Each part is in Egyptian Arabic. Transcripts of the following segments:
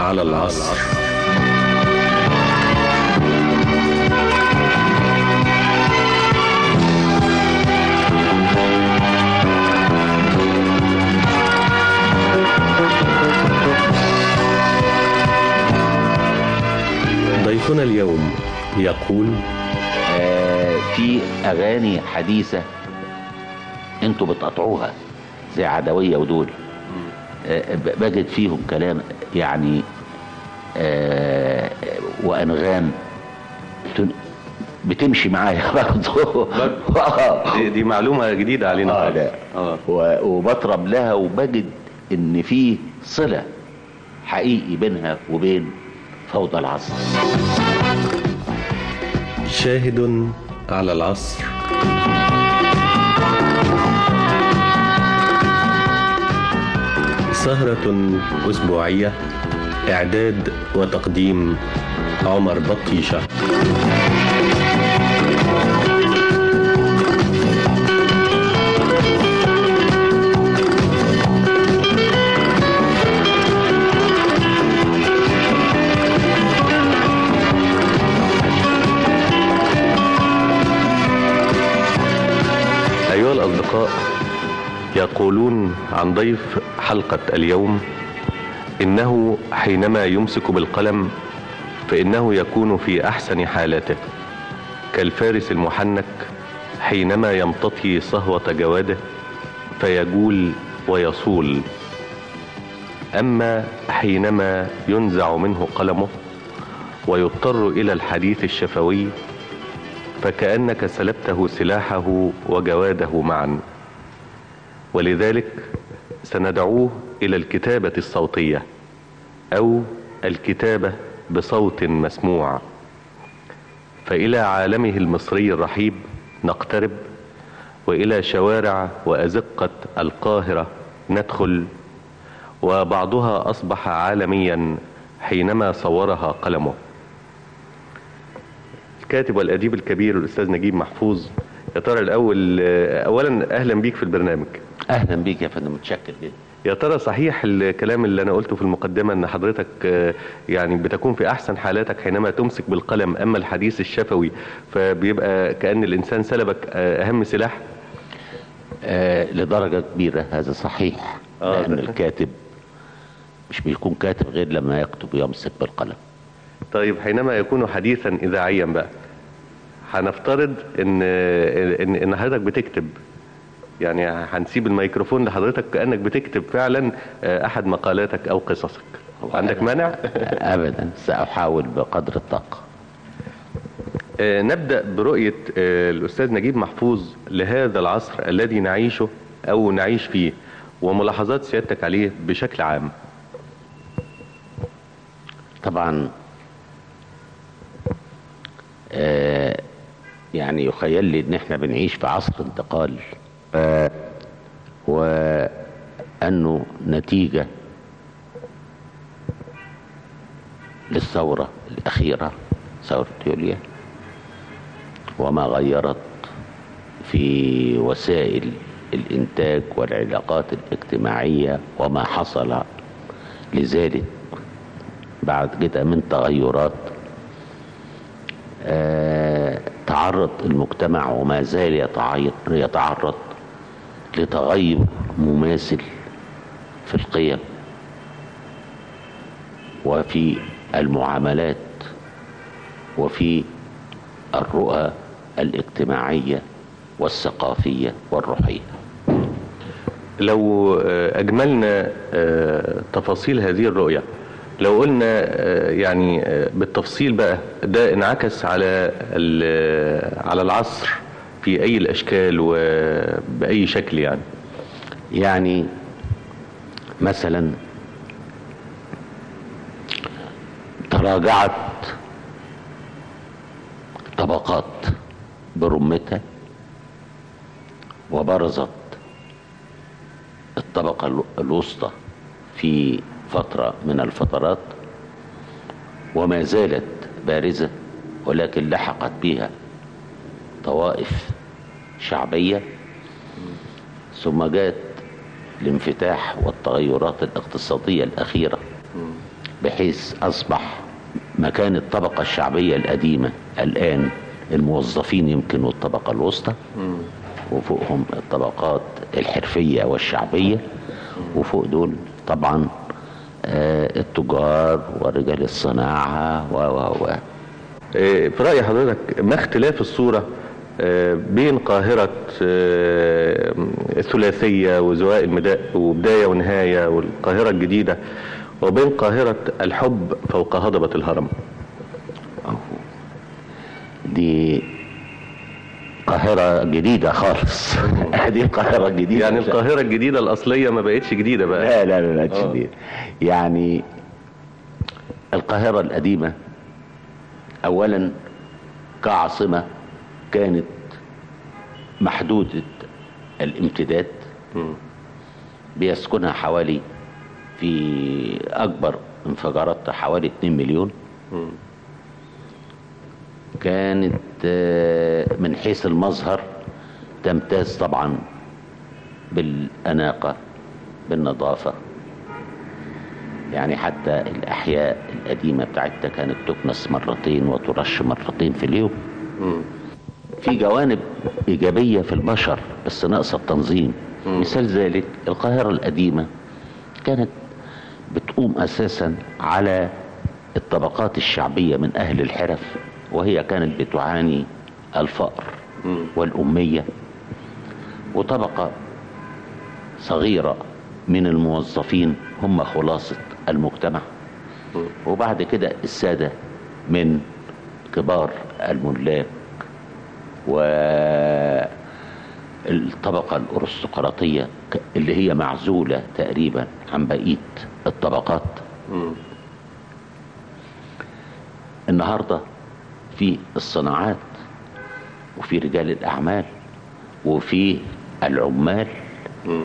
على العصر ضيفنا اليوم يقول آه، في اغاني حديثه انتوا بتقطعوها زي عدويه ودول آه، ب- بجد فيهم كلام يعني آه، وانغام تن- بتمشي معايا برضه دي, دي معلومة جديدة علينا آه خالص. لا اه و- وبطرب لها وبجد ان في صله حقيقي بينها وبين فوضى العصر شاهد على العصر سهرة أسبوعية إعداد وتقديم عمر بطيشة أيها الأصدقاء يقولون عن ضيف حلقة اليوم إنه حينما يمسك بالقلم فإنه يكون في أحسن حالاته كالفارس المحنك حينما يمتطي صهوة جواده فيجول ويصول أما حينما ينزع منه قلمه ويضطر إلى الحديث الشفوي فكأنك سلبته سلاحه وجواده معا ولذلك سندعوه إلى الكتابة الصوتية أو الكتابة بصوت مسموع فإلى عالمه المصري الرحيب نقترب وإلى شوارع وأزقة القاهرة ندخل وبعضها أصبح عالميا حينما صورها قلمه الكاتب والأديب الكبير الأستاذ نجيب محفوظ يا ترى الأول أولا أهلا بيك في البرنامج اهلا بيك يا فندم متشكر جدا يا ترى صحيح الكلام اللي أنا قلته في المقدمة أن حضرتك آه، يعني بتكون في أحسن حالاتك حينما تمسك بالقلم أما الحديث الشفوي فبيبقى كأن الإنسان سلبك آه، أهم سلاح آه لدرجة كبيرة هذا صحيح آه، لأن ده- الكاتب مش بيكون كاتب غير لما يكتب ويمسك بالقلم طيب حينما يكون حديثا إذاعيا بقى هنفترض ان ان ان حضرتك بتكتب يعني هنسيب الميكروفون لحضرتك كانك بتكتب فعلا آه، احد مقالاتك او قصصك عندك مانع أبدا سأحاول بقدر الطاقة آه، نبدا برؤيه آه، الاستاذ نجيب محفوظ لهذا العصر الذي نعيشه او نعيش فيه وملاحظات سيادتك عليه بشكل عام طبعا آه يعني يخيل لي ان احنا بنعيش في عصر انتقال آه وانه نتيجة للثورة الاخيرة ثورة يوليو وما غيرت في وسائل الانتاج والعلاقات الاجتماعية وما حصل لذلك بعد كده من تغيرات آه، تعرض المجتمع وما زال يتعي- يتعرض لتغير مماثل في القيم وفي المعاملات وفي الرؤى الاجتماعية والثقافية والروحية لو آه، اجملنا آه، تفاصيل هذه الرؤيه لو قلنا آه، يعني آه، بالتفصيل بقى ده انعكس على ال- على العصر في اي الاشكال وباي شكل يعني يعني مثلا تراجعت طبقات برمتها وبرزت الطبقة الو- الوسطى في فترة من الفترات وما زالت بارزة ولكن لحقت بها طوائف شعبية ثم جاءت الانفتاح والتغيرات الاقتصادية الأخيرة بحيث أصبح مكان الطبقة الشعبية القديمة الآن الموظفين يمكن والطبقة الوسطى وفوقهم الطبقات الحرفية والشعبية وفوق دول طبعا آه، التجار ورجال الصناعة و و و آه، في رأي حضرتك ما اختلاف الصورة آه، بين قاهرة آه، الثلاثية وزواء المداء وبداية ونهاية والقاهرة الجديدة وبين قاهرة الحب فوق هضبة الهرم دي قاهرة جديدة خالص دي قاهرة جديدة يعني القاهرة الجديدة الأصلية ما بقتش جديدة بقى لا لا لا لا آه. شديد يعني القاهرة القديمة أولا كعاصمة كانت محدودة الامتداد مم. بيسكنها حوالي في أكبر انفجاراتها حوالي 2 مليون مم. كانت آه، من حيث المظهر تمتاز طبعا بالأناقة بالنظافة يعني حتى الأحياء القديمة بتاعتها كانت تكنس مرتين وترش مرتين في اليوم مم. في جوانب إيجابية في البشر بس ناقصة التنظيم مثال ذلك القاهرة القديمة كانت بتقوم أساسا على الطبقات الشعبية من أهل الحرف وهي كانت بتعاني الفقر مم. والأمية وطبقة صغيرة من الموظفين هم خلاصة المجتمع مم. وبعد كده السادة من كبار الملاك والطبقة الأرستقراطية ك- اللي هي معزولة تقريبا عن بقية الطبقات مم. النهاردة في الصناعات وفي رجال الأعمال وفي العمال مم.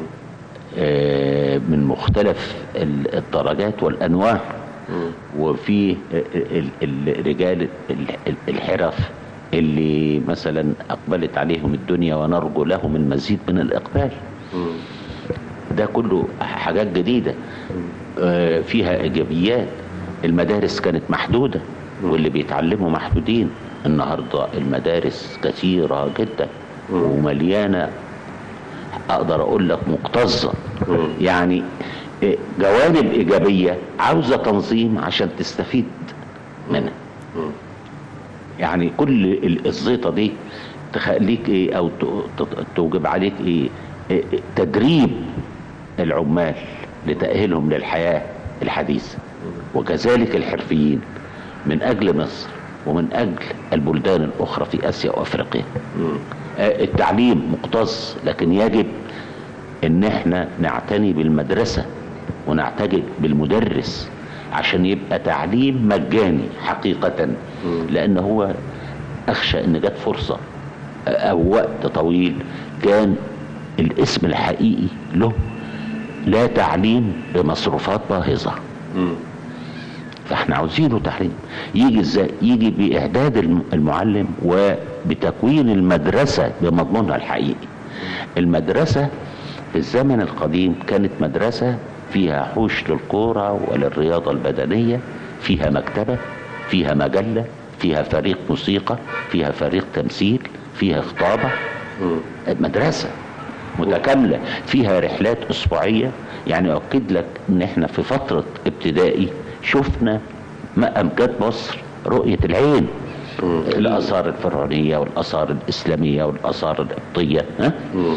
آه، من مختلف ال- الدرجات والأنواع مم. وفي ال- ال- رجال ال- ال- الحرف اللي مثلا أقبلت عليهم الدنيا ونرجو لهم المزيد من الإقبال مم. ده كله حاجات جديدة آه، فيها إيجابيات المدارس كانت محدودة واللي بيتعلموا محدودين النهاردة المدارس كثيرة جدا ومليانة أقدر أقول لك مكتظة مم. يعني آه، جوانب إيجابية عاوزة تنظيم عشان تستفيد منها مم. يعني كل ال- الزيطه دي تخليك ايه او ت- ت- توجب عليك ايه إيه، إيه، تدريب العمال لتأهيلهم للحياة الحديثة وكذلك الحرفيين من أجل مصر ومن أجل البلدان الأخرى في آسيا وأفريقيا مم. آه، التعليم مقتص لكن يجب ان احنا نعتني بالمدرسة ونعتني بالمدرس عشان يبقى تعليم مجاني حقيقة لان هو اخشى ان جت فرصة آه، او وقت طويل كان الاسم الحقيقي له لا تعليم بمصروفات باهظه مم. فاحنا عاوزينه تعليم يجي ازاي يجي باعداد الم- المعلم وبتكوين المدرسه بمضمونها الحقيقي المدرسه في الزمن القديم كانت مدرسه فيها حوش للكوره وللرياضه البدنيه فيها مكتبه فيها مجله فيها فريق موسيقى فيها فريق تمثيل فيها خطابه مم. مدرسة متكاملة فيها رحلات أسبوعية يعني أؤكد لك إن إحنا في فترة ابتدائي شفنا ما أمجاد مصر رؤية العين الآثار الفرعونية والآثار الإسلامية والآثار القبطية ها؟ مم.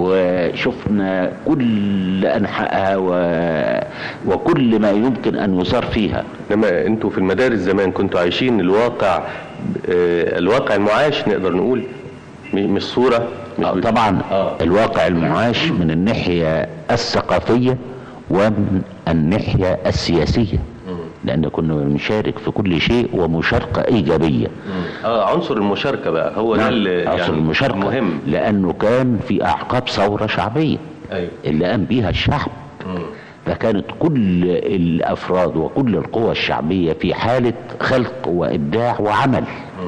وشفنا كل أنحائها و... وكل ما يمكن أن يزار فيها انما انتوا في المدارس زمان كنتوا عايشين الواقع آه، الواقع المعاش نقدر نقول م- مش صورة مش آه، بت- طبعا آه. الواقع المعاش من الناحية الثقافية ومن الناحية السياسية لأن كنا بنشارك في كل شيء ومشاركة إيجابية اه عنصر المشاركة بقى هو ده نعم، اللي أصل يعني المشاركة مهم لأنه كان في أعقاب ثورة شعبية ايوه اللي قام بيها الشعب مم. فكانت كل الأفراد وكل القوى الشعبية في حالة خلق وإبداع وعمل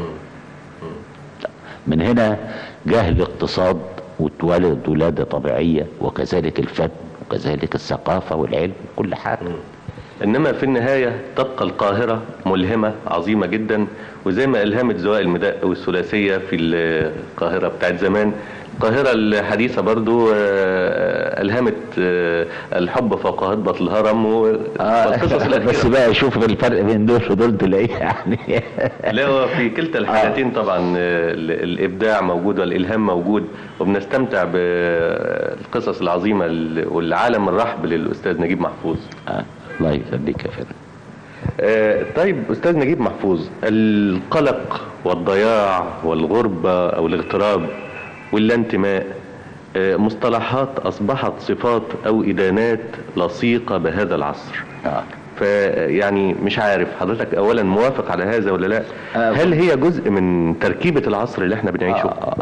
من هنا جه الاقتصاد واتولد ولادة طبيعية وكذلك الفن وكذلك الثقافة والعلم وكل حاجة انما في النهايه تبقى القاهره ملهمه عظيمه جدا وزي ما الهمت زوايا المداء والثلاثيه في القاهره بتاعت زمان القاهرة الحديثة برضو آه، ألهمت آه، الحب فوق هضبة الهرم و- والقصص بس الأخيرة بقى شوف الفرق بين دول ودول تلاقيه يعني لا هو في كلتا الحالتين طبعا آه، ال- الإبداع موجود والإلهام موجود وبنستمتع بالقصص العظيمة ال- والعالم الرحب للأستاذ نجيب محفوظ آه، الله يخليك يا فندم آه، طيب أستاذ نجيب محفوظ القلق والضياع والغربة أو الاغتراب واللانتماء آه، مصطلحات أصبحت صفات أو إدانات لصيقة بهذا العصر آه. فيعني مش عارف حضرتك أولا موافق على هذا ولا لا آه، هل هي جزء من تركيبة العصر اللي احنا بنعيشه آه.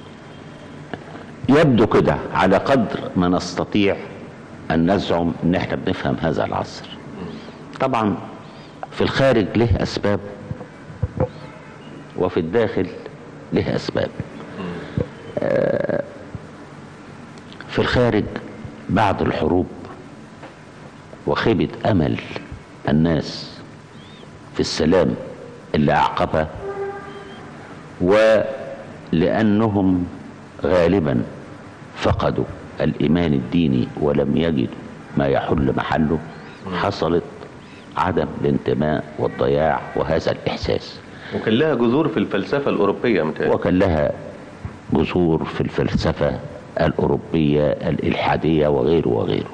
يبدو كده على قدر ما نستطيع ان نزعم ان احنا بنفهم هذا العصر طبعا في الخارج له اسباب وفي الداخل له اسباب آه، في الخارج بعد الحروب وخيبة امل الناس في السلام اللي اعقبها ولأنهم غالبا فقدوا الإيمان الديني ولم يجدوا ما يحل محله حصلت عدم الانتماء والضياع وهذا الإحساس وكان لها جذور في الفلسفة الأوروبية متهيألي وكان لها جذور في الفلسفة الأوروبية الإلحادية وغيره وغيره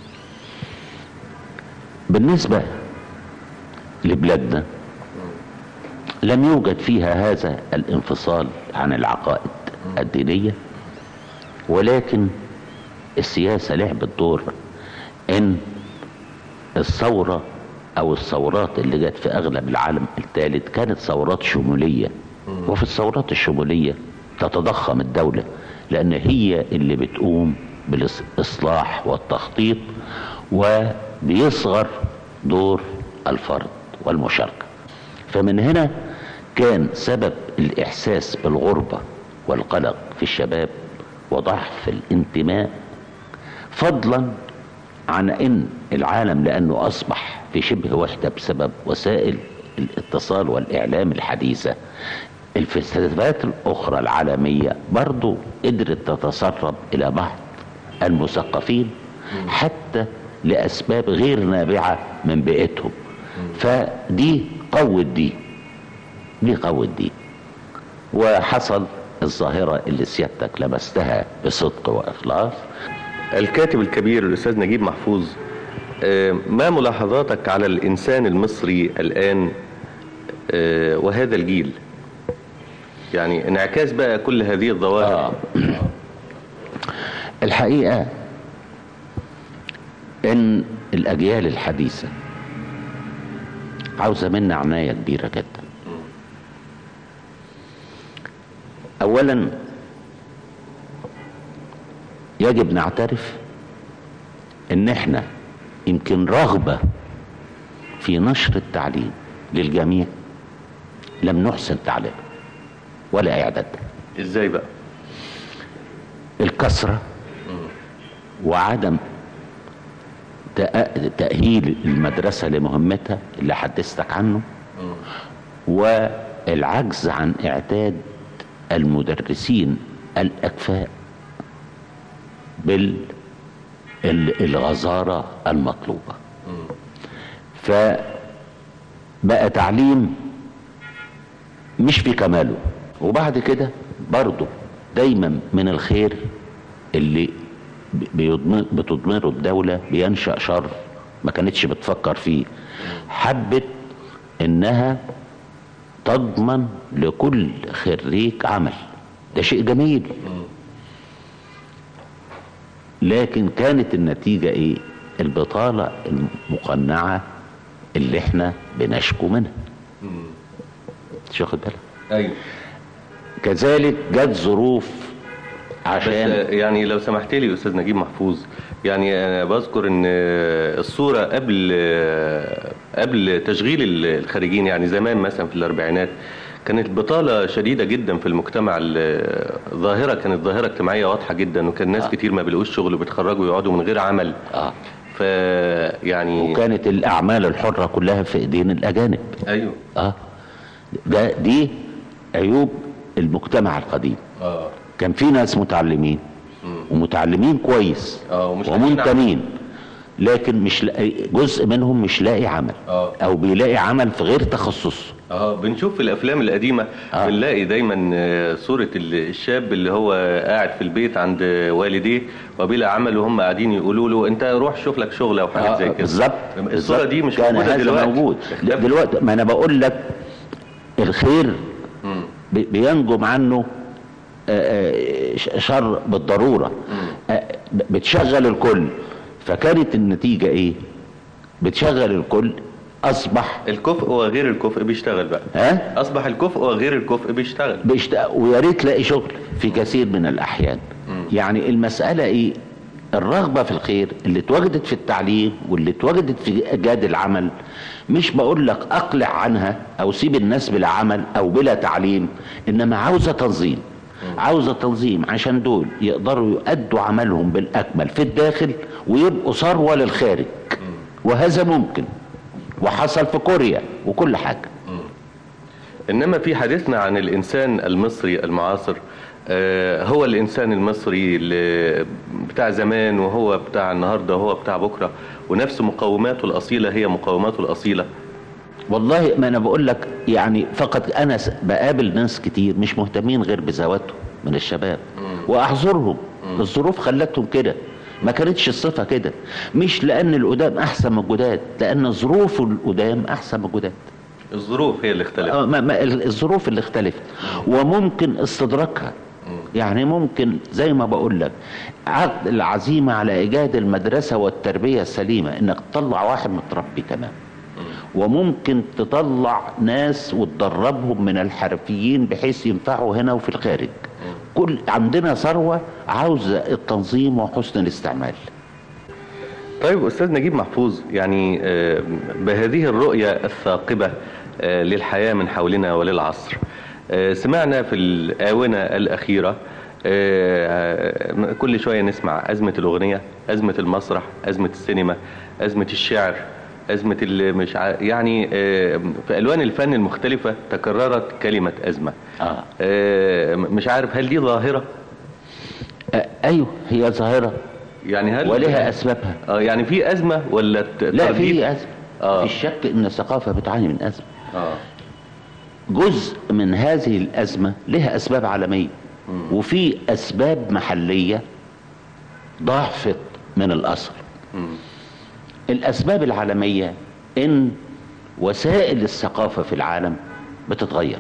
بالنسبة لبلادنا لم يوجد فيها هذا الانفصال عن العقائد الدينية ولكن السياسة لعبت دور ان الثورة او الثورات اللي جت في اغلب العالم الثالث كانت ثورات شمولية وفي الثورات الشمولية تتضخم الدولة لان هي اللي بتقوم بالاصلاح والتخطيط وبيصغر دور الفرد والمشاركة فمن هنا كان سبب الإحساس بالغربة والقلق في الشباب وضعف الانتماء فضلا عن ان العالم لانه اصبح في شبه وحده بسبب وسائل الاتصال والاعلام الحديثه الفلسفات الاخرى العالميه برضو قدرت تتسرب الى بعض المثقفين حتى لاسباب غير نابعه من بيئتهم فدي قوت دي دي قوت دي وحصل الظاهره اللي سيادتك لمستها بصدق واخلاص الكاتب الكبير الأستاذ نجيب محفوظ آه، ما ملاحظاتك على الإنسان المصري الآن آه، وهذا الجيل يعني انعكاس بقى كل هذه الظواهر آه. الحقيقة ان الاجيال الحديثة عاوزة منا عناية كبيرة جدا اولا يجب نعترف ان احنا يمكن رغبة في نشر التعليم للجميع لم نحسن تعليمه ولا اعدادها ازاي بقى الكثرة وعدم تأ- تأهيل المدرسة لمهمتها اللي حدثتك عنه والعجز عن إعداد المدرسين الأكفاء بالغزارة المطلوبة فبقى تعليم مش في كماله وبعد كده برضه دايما من الخير اللي بيضم- بتضمره الدولة بينشأ شر ما كانتش بتفكر فيه حبت انها تضمن لكل خريج عمل ده شيء جميل لكن كانت النتيجة ايه البطالة المقنعة اللي احنا بنشكو منها مش واخد بالك ايوه كذلك جت ظروف بس عشان آه، يعني لو سمحت لي استاذ نجيب محفوظ يعني انا بذكر ان آه، الصوره قبل آه، قبل تشغيل ال- الخارجين يعني زمان مثلا في الاربعينات كانت بطالة شديدة جدا في المجتمع ال- ظاهرة كانت ظاهرة اجتماعية واضحة جدا وكان ناس آه. كتير ما بيلاقوش شغل وبيتخرجوا ويقعدوا من غير عمل اه ف يعني وكانت الاعمال الحره كلها في ايدين الاجانب ايوه اه ده دي عيوب المجتمع القديم اه كان في ناس متعلمين ومتعلمين كويس آه، ومش لاقيين ومنتمين لكن مش لاقي جزء منهم مش لاقي عمل آه. او بيلاقي عمل في غير تخصصه اه بنشوف في الافلام القديمه آه. بنلاقي دايما آه، صوره ال- الشاب اللي هو قاعد في البيت عند والديه وبلا عمل وهم قاعدين يقولوا له انت روح شوف لك شغله وحاجات زي كده بالظبط الصوره بالظبط. دي مش كان موجوده هذا دلوقتي موجود اختفت. دلوقتي ما انا بقول لك الخير مم. بي- بينجم عنه آه، آه، ش- شر بالضروره آه، ب- بتشغل الكل فكانت النتيجه ايه بتشغل الكل اصبح الكفء وغير الكفء بيشتغل بقى ها اصبح الكفء وغير الكفء بيشتغل بيشت... ويا ريت تلاقي شغل في كثير من الاحيان يعني المساله ايه الرغبه في الخير اللي اتوجدت في التعليم واللي اتوجدت في ايجاد العمل مش بقول لك اقلع عنها او سيب الناس بلا عمل او بلا تعليم انما عاوزه تنظيم عاوزه تنظيم عشان دول يقدروا يؤدوا عملهم بالاكمل في الداخل ويبقوا ثروه للخارج وهذا ممكن وحصل في كوريا وكل حاجه انما في حديثنا عن الانسان المصري المعاصر آه، هو الانسان المصري اللي بتاع زمان وهو بتاع النهارده وهو بتاع بكره ونفس مقوماته الاصيله هي مقوماته الاصيله والله ما انا بقول لك يعني فقط انا س- بقابل ناس كتير مش مهتمين غير بذواتهم من الشباب واحذرهم الظروف خلتهم كده ما كانتش الصفة كده مش لان القدام احسن من الجداد لان ظروف القدام احسن من الجداد الظروف هي اللي اختلفت آه، ما ما ال- الظروف اللي اختلفت وممكن استدراكها يعني ممكن زي ما بقول لك عقد العزيمة على إيجاد المدرسة والتربية السليمة إنك تطلع واحد متربي تمام وممكن تطلع ناس وتدربهم من الحرفيين بحيث ينفعوا هنا وفي الخارج كل عندنا ثروة عاوزة التنظيم وحسن الاستعمال طيب استاذ نجيب محفوظ يعني آه، بهذه الرؤيه الثاقبه آه، للحياه من حولنا وللعصر آه، سمعنا في الاونه الاخيره آه، كل شويه نسمع ازمه الاغنيه ازمه المسرح ازمه السينما ازمه الشعر ازمه اللي مش ع... يعني آه، في الوان الفن المختلفه تكررت كلمه ازمه آه. آه، مش عارف هل دي ظاهره آه، أيوه هي ظاهرة يعني هل ولها أسبابها اه يعني في ازمه ولا ت- لا ترديد؟ في أزمة آه. في الشك إن الثقافة بتعاني من أزمة اه جزء من هذه الأزمة لها أسباب عالمية وفي أسباب محلية ضعفت من الأثر الأسباب العالمية إن وسائل الثقافة في العالم بتتغير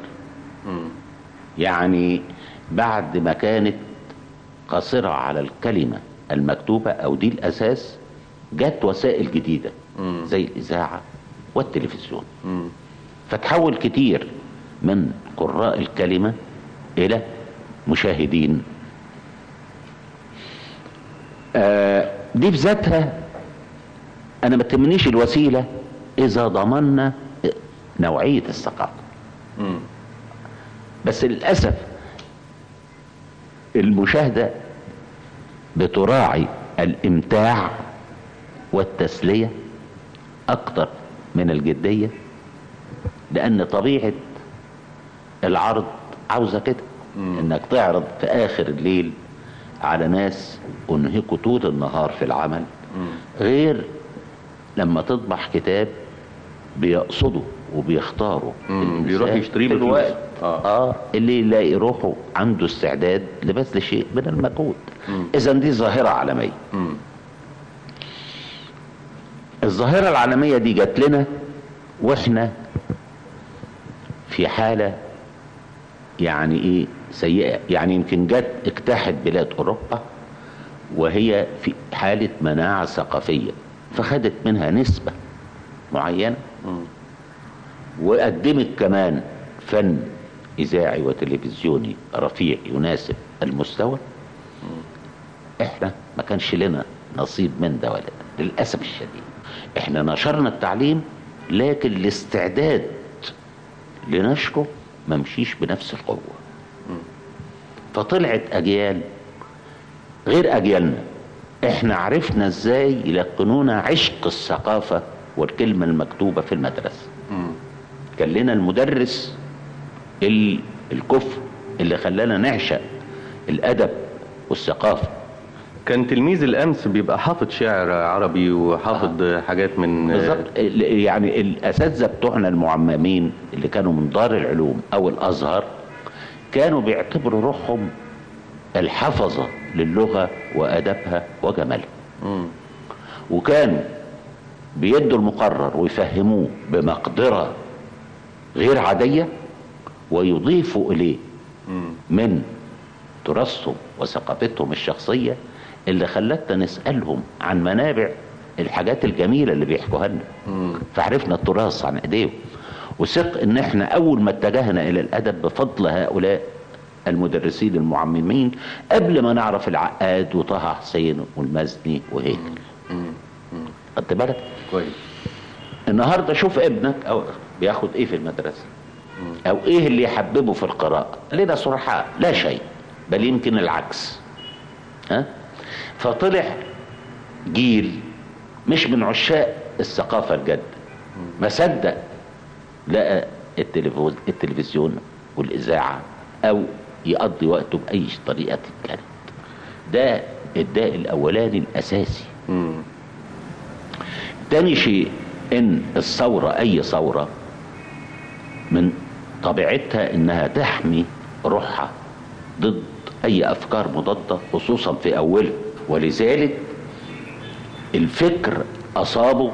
يعني بعد ما كانت قاصرة على الكلمة المكتوبة أو دي الأساس جت وسائل جديدة زي الإذاعة والتلفزيون فتحول كتير من قراء الكلمة إلى مشاهدين آه دي بذاتها أنا ما تهمنيش الوسيلة إذا ضمننا نوعية الثقافة مم. بس للأسف المشاهدة بتراعي الإمتاع والتسلية أكتر من الجدية لأن طبيعة العرض عاوزة كده إنك تعرض في آخر الليل على ناس أنهكوا طول النهار في العمل غير لما تطبع كتاب بيقصدوا وبيختاروا مم، الإنسان بيروح يشتريه في بفلوس. الوقت آه. اه اللي يلاقي روحه عنده استعداد لبذل شيء من المجهود اذا دي ظاهره عالميه مم. الظاهره العالميه دي جات لنا واحنا في حاله يعني ايه سيئه يعني يمكن جت اجتاحت بلاد اوروبا وهي في حاله مناعه ثقافيه فخدت منها نسبه معينه وقدمت كمان فن اذاعي وتلفزيوني رفيع يناسب المستوى احنا ما كانش لنا نصيب من ده ولا ده للاسف الشديد احنا نشرنا التعليم لكن الاستعداد لنشره ما مشيش بنفس القوه فطلعت اجيال غير اجيالنا احنا عرفنا ازاي يلقنونا عشق الثقافة والكلمة المكتوبة في المدرسة كان لنا المدرس ال- الكفر اللي خلانا نعشق الادب والثقافة كان تلميذ الامس بيبقى حافظ شعر عربي وحافظ حاجات من بالظبط ال- يعني الاساتذه بتوعنا المعممين اللي كانوا من دار العلوم او الازهر كانوا بيعتبروا روحهم الحفظه للغه وادبها وجمالها مم. وكانوا بيدوا المقرر ويفهموه بمقدره غير عاديه ويضيفوا اليه مم. من تراثهم وثقافتهم الشخصيه اللي خلتنا نسالهم عن منابع الحاجات الجميله اللي بيحكوها لنا مم. فعرفنا التراث عن ايديهم وثق ان احنا اول ما اتجهنا الى الادب بفضل هؤلاء المدرسين المعممين قبل ما نعرف العقاد وطه حسين والمزني وهيكل مم. خدت بالك كويس النهارده شوف ابنك او بياخد ايه في المدرسه او ايه اللي يحببه في القراءه لنا صرحاء لا شيء بل يمكن العكس ها فطلع جيل مش من عشاق الثقافه الجد ما صدق لقى التلفوز التلفزيون والاذاعه او يقضي وقته باي طريقه كانت ده الداء الاولاني الاساسي مم. تاني شيء ان الثورة اي ثورة من طبيعتها انها تحمي روحها ضد اي افكار مضادة خصوصا في اولها ولذلك الفكر اصابه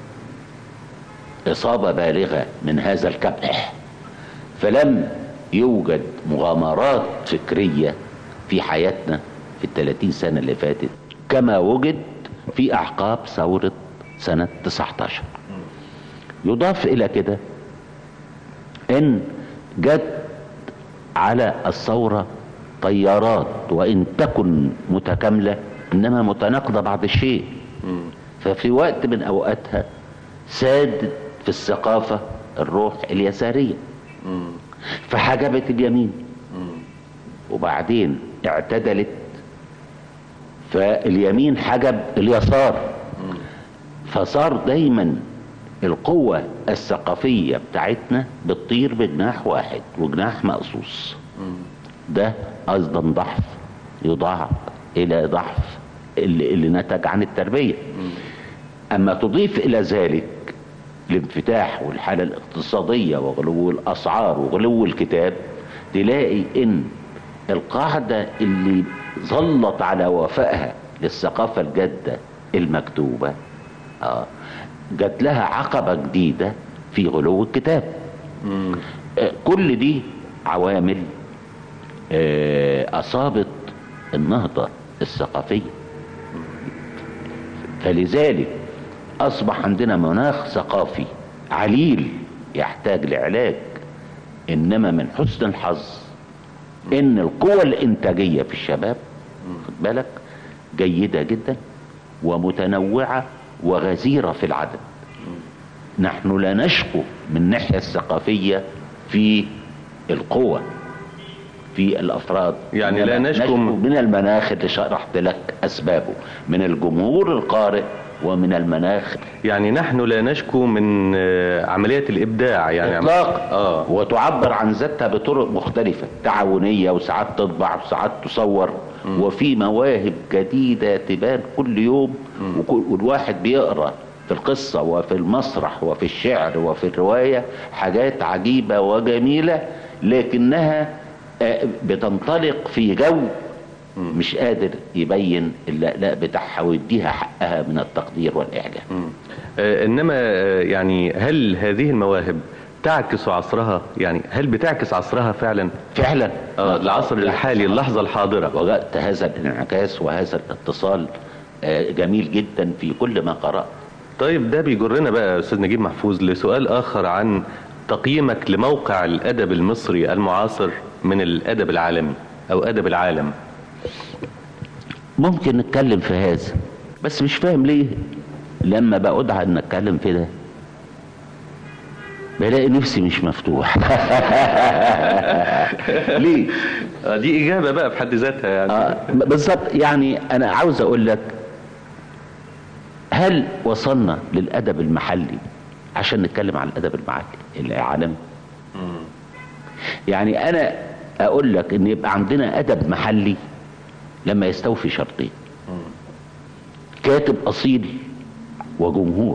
اصابة بالغة من هذا الكبح فلم يوجد مغامرات فكرية في حياتنا في الثلاثين سنة اللي فاتت كما وجد في أعقاب ثورة سنة 19 يضاف إلى كده إن جت على الثورة طيارات وإن تكن متكاملة إنما متناقضة بعض الشيء مم. ففي وقت من أوقاتها ساد في الثقافة الروح اليسارية مم. فحجبت اليمين مم. وبعدين اعتدلت فاليمين حجب اليسار فصار دايما القوة الثقافية بتاعتنا بتطير بجناح واحد وجناح مقصوص مم. ده ايضا ضعف يضاعف الى ضعف اللي, اللي نتج عن التربية اما تضيف الى ذلك الانفتاح والحالة الاقتصادية وغلو الاسعار وغلو الكتاب تلاقي ان القاعدة اللي ظلت على وفائها للثقافة الجادة المكتوبة آه جات لها عقبة جديدة في غلو الكتاب مم. آه، كل دي عوامل آه، أصابت النهضة الثقافية فلذلك أصبح عندنا مناخ ثقافي عليل يحتاج لعلاج إنما من حسن الحظ إن القوى الإنتاجية في الشباب خد بالك جيدة جدا ومتنوعة وغزيرة في العدد نحن لا نشكو من الناحية الثقافية في القوة في الأفراد يعني لا إنما نشكو م- من المناخ اللي شرحت لك أسبابه من الجمهور القارئ ومن المناخ يعني نحن لا نشكو من آه، عملية الإبداع يعني إطلاقا اه وتعبر عن ذاتها بطرق مختلفة تعاونية وساعات تطبع وساعات تصور وفي مواهب جديدة تبان كل يوم وكل والواحد بيقرأ في القصة وفي المسرح وفي الشعر وفي الرواية حاجات عجيبة وجميلة لكنها آه، بتنطلق في جو مش قادر يبين اللألاء بتاعها ويديها حقها من التقدير والإعجاب مم. آه، انما آه، يعني هل هذه المواهب تعكس عصرها يعني هل بتعكس عصرها فعلا فعلا آه العصر الحالي اللحظة الحاضرة وجدت هذا الانعكاس وهذا الاتصال آه، جميل جدا في كل ما قرأت طيب ده بيجرنا بقى يا استاذ نجيب محفوظ لسؤال اخر عن تقييمك لموقع الادب المصري المعاصر من الادب العالمي او ادب العالم ممكن نتكلم في هذا بس مش فاهم ليه لما بقعد ان نتكلم في ده بلاقي نفسي مش مفتوح ليه آه دي اجابة بقى في حد ذاتها يعني آه بالظبط يعني انا عاوز اقول لك هل وصلنا للادب المحلي عشان نتكلم عن الادب المحلي العالمي يعني انا اقول لك ان يبقى عندنا ادب محلي لما يستوفي شرطين كاتب اصيل وجمهور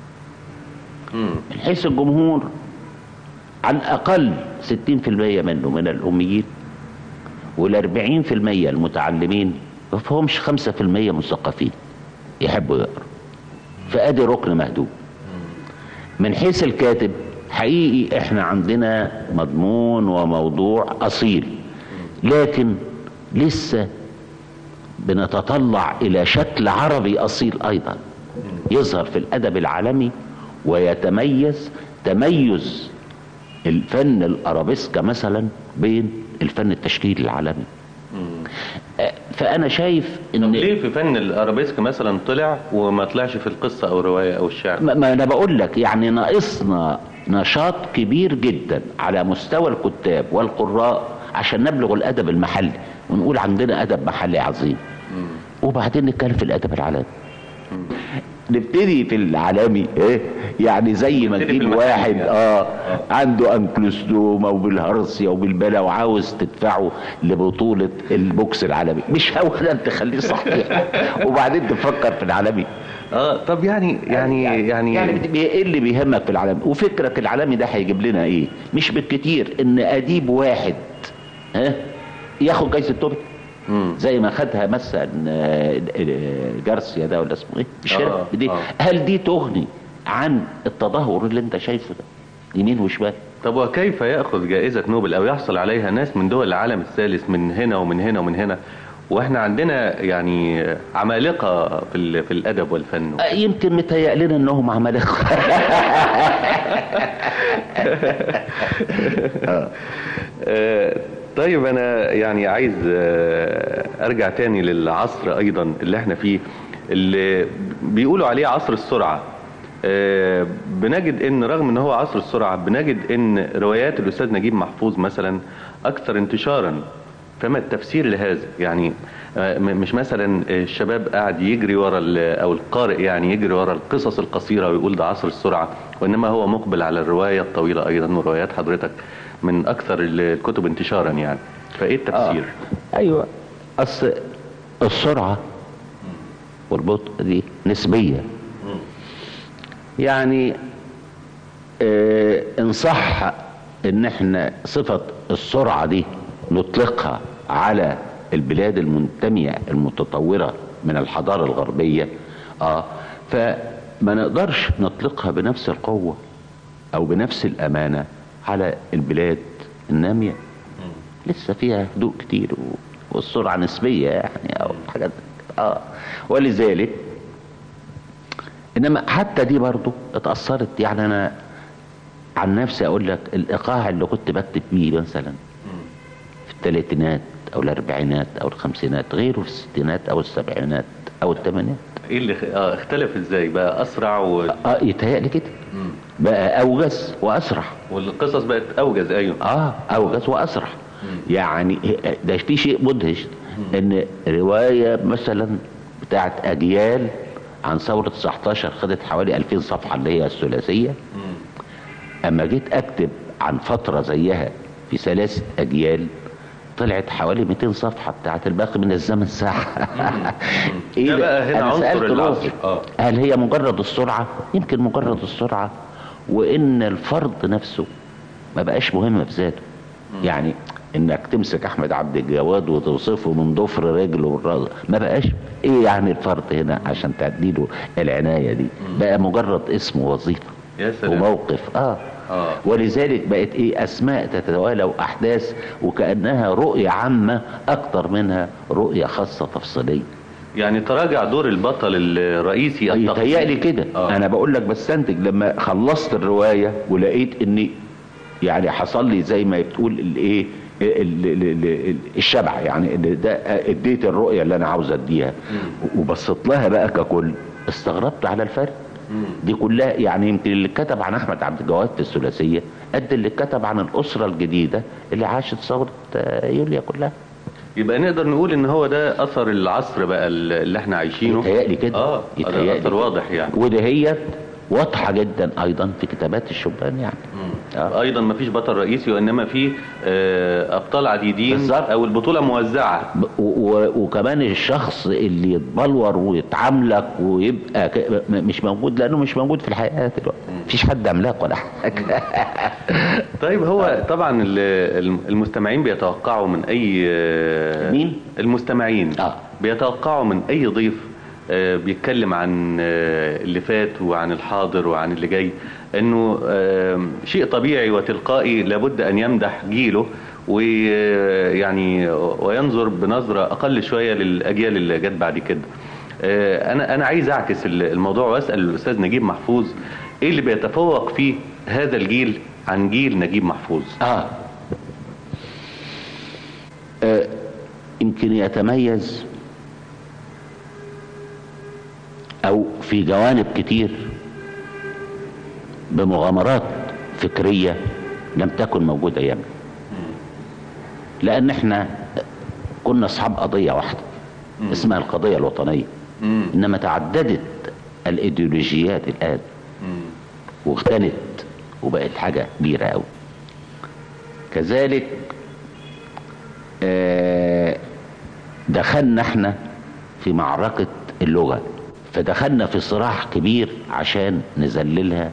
من حيث الجمهور على الاقل 60% منه من الاميين وال 40% المتعلمين ما فيهمش 5% مثقفين يحبوا يقروا فادي ركن مهدوم من حيث الكاتب حقيقي احنا عندنا مضمون وموضوع اصيل لكن لسه بنتطلع الى شكل عربي اصيل ايضا يظهر في الادب العالمي ويتميز تميز الفن الارابيسكا مثلا بين الفن التشكيلي العالمي آه، فانا شايف طب ان ليه في فن الارابيسك مثلا طلع وما طلعش في القصه او الروايه او الشعر ما ما انا بقول لك يعني ناقصنا نشاط كبير جدا على مستوى الكتاب والقراء عشان نبلغ الادب المحلي ونقول عندنا ادب محلي عظيم وبعدين نتكلم في الادب العالمي نبتدي في العالمي ايه يعني زي ما نبتدي في تجيب المحلي واحد يعني. اه عنده انكلوستوما وبالهرسيا وبالبلا وعاوز تدفعه لبطولة البوكس العالمي مش اولا تخليه صحيح وبعدين تفكر في العالمي اه طب يعني يعني يعني, يعني بت- ايه اللي بيهمك في العالمي وفكرك العالمي ده هيجيب لنا ايه مش بالكتير ان اديب واحد ها ياخد جايزه توبك مم. زي ما خدها مثلا آه، آه، جارسيا ده ولا اسمه ايه مش آه، كده؟ دي آه. هل دي تغني عن التدهور اللي انت شايفه ده يمين وشمال طب وكيف ياخذ جائزه نوبل او يحصل عليها ناس من دول العالم الثالث من هنا ومن هنا ومن هنا واحنا عندنا يعني عمالقه في ال- في الادب والفن آه، يمكن متهيأ لنا انهم عمالقه آه، طيب انا يعني عايز آه، ارجع تاني للعصر ايضا اللي احنا فيه اللي بيقولوا عليه عصر السرعه آه، بنجد ان رغم ان هو عصر السرعه بنجد ان روايات الاستاذ نجيب محفوظ مثلا اكثر انتشارا فما التفسير لهذا يعني آه، م- مش مثلا الشباب قاعد يجري ورا ال- او القارئ يعني يجري ورا القصص القصيره ويقول ده عصر السرعه وانما هو مقبل على الروايه الطويله ايضا وروايات حضرتك من اكثر الكتب انتشارا يعني فايه التفسير ايوه اصل السرعه والبطء دي نسبيه يعني آه ان صح ان احنا صفه السرعه دي نطلقها على البلاد المنتميه المتطوره من الحضاره الغربيه اه فما نقدرش نطلقها بنفس القوه او بنفس الامانه على البلاد الناميه لسه فيها هدوء كتير و- والسرعة نسبية يعني أو حاجات اه ولذلك إنما حتى دي برضو اتأثرت يعني أنا عن نفسي أقول لك الإيقاع اللي كنت بكتب بيه مثلا في الثلاثينات أو الأربعينات أو الخمسينات غيره في الستينات أو السبعينات أو الثمانينات ايه اللي خ- اه اختلف ازاي بقى اسرع و... اه يتهيألي كده بقى أوجز وأسرع والقصص بقت اوجز ايوه اه اوجز واسرع يعني ده في شيء مدهش ان روايه مثلا بتاعت اجيال عن ثوره 19 خدت حوالي 2000 صفحه اللي هي الثلاثيه اما جيت اكتب عن فتره زيها في ثلاث اجيال طلعت حوالي 200 صفحه بتاعت الباقي من الزمن ساعه ده بقى هنا أنا عنصر سألت العصر. روحي، آه. هل هي مجرد السرعه يمكن مجرد السرعه وان الفرد نفسه ما بقاش مهم في ذاته يعني انك تمسك احمد عبد الجواد وتوصفه من ضفر رجله والراس ما بقاش ايه يعني الفرد هنا عشان تديله العنايه دي بقى مجرد اسم وظيفه يا سلام. وموقف اه آه. ولذلك بقت ايه اسماء تتوالى واحداث وكانها رؤيه عامه اكتر منها رؤيه خاصه تفصيليه يعني تراجع دور البطل الرئيسي التقليدي. يتهيألي كده آه. انا بقول لك بستنتج لما خلصت الروايه ولقيت اني يعني حصل لي زي ما بتقول الايه ال- ال- ال- ال- الشبع يعني إن ده اديت الرؤيه اللي انا عاوز اديها وبصيت لها بقى ككل استغربت على الفرق دي كلها يعني يمكن اللي كتب عن احمد عبد الجواد في الثلاثيه قد اللي كتب عن الاسره الجديده اللي عاشت ثوره آه، يوليا كلها يبقى نقدر نقول ان هو ده اثر العصر بقى اللي احنا عايشينه يتهيألي كده اه يتهيألي ده اثر كده. واضح يعني ودهيت واضحة جدا أيضا في كتابات الشبان يعني آه. ايضا ما فيش بطل رئيسي وانما في آه، ابطال عديدين بالظبط. او البطوله موزعه ب- و- و- وكمان الشخص اللي يتبلور ويتعاملك ويبقى ك- م- مش موجود لانه مش موجود في الحياه دلوقتي مفيش حد عملاق ولا حاجه طيب هو طبعا ال- المستمعين بيتوقعوا من اي آه، مين؟ المستمعين آه. بيتوقعوا من اي ضيف آه، بيتكلم عن آه، اللي فات وعن الحاضر وعن اللي جاي انه آه، شيء طبيعي وتلقائي لابد ان يمدح جيله ويعني وينظر بنظرة اقل شوية للاجيال اللي جت بعد كده آه، انا انا عايز اعكس ال- الموضوع واسال الاستاذ نجيب محفوظ ايه اللي بيتفوق فيه هذا الجيل عن جيل نجيب محفوظ اه آه، يمكن يتميز او في جوانب كتير بمغامرات فكرية لم تكن موجودة ايامنا لان احنا كنا اصحاب قضية واحدة اسمها القضية الوطنية مم. انما تعددت الايديولوجيات الان واغتنت وبقت حاجة كبيرة قوي كذلك آه، دخلنا احنا في معركة اللغة فدخلنا في صراع كبير عشان نذللها